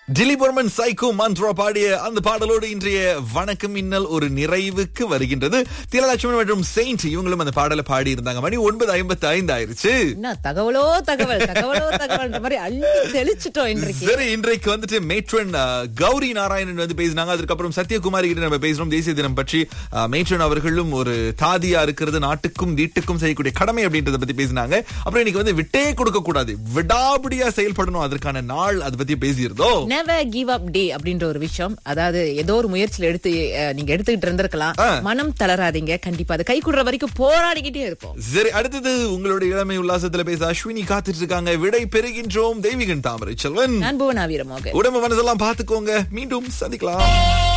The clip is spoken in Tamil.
டிலிபர்மன் சைக்கோ மந்த்ரா பாடிய அந்த பாடலோடு இன்றைய வணக்கம் மின்னல் ஒரு நிறைவுக்கு வருகின்றது திலலட்சுமி மற்றும் செயின்ட் இவங்களும் அந்த பாடலை பாடி இருந்தாங்க மணி ஒன்பது ஐம்பத்தி ஐந்து ஆயிருச்சு என்ன தகவலோ தகவல் தகவலோ தகவல்ன்ற மாதிரி அள்ளி தெளிச்சிட்டோம் இன்றைக்கு சரி இன்றைக்கு வந்துட்டு மேட்ரன் அஹ், கௌரி நாராயணன் வந்து பேசினாங்க அதுக்கப்புறம் சத்யகுமாரி கிட்ட நம்ம பேசுறோம் தேசிய தினம் பற்றி அஹ், மேட்ரன் அவர்களும் ஒரு தாதியா இருக்கிறது நாட்டுக்கும் வீட்டுக்கும் செய்யக்கூடிய கடமை அப்படின்றத பத்தி பேசினாங்க அப்புறம் இன்னைக்கு வந்து விட்டே கொடுக்க கூடாது விடாபடியா செயல்படணும் அதற்கான நாள் அதை பத்தி பேசியிருந்தோம் நெவர் கிவ் அப் டே அப்படின்ற ஒரு விஷயம் அதாவது ஏதோ ஒரு முயற்சியில எடுத்து அஹ், நீங்க எடுத்துக்கிட்டு இருந்திருக்கலாம் ஆ. மனம் தளராதீங்க கண்டிப்பா அது கை கூடுற வரைக்கும் போராடிக்கிட்டே இருப்போம் சரி அடுத்தது உங்களுடைய இளமை உல்லாசத்துல பேச அஸ்வினி காத்துட்டு இருக்காங்க விடை பெறுகின்றோம் தெய்வீகன் தாமரை செல்வன் நான் புவனா வீரமோக உடம்பு மனசெல்லாம் பாத்துக்கோங்க மீண்டும் சந்திக்கலாம்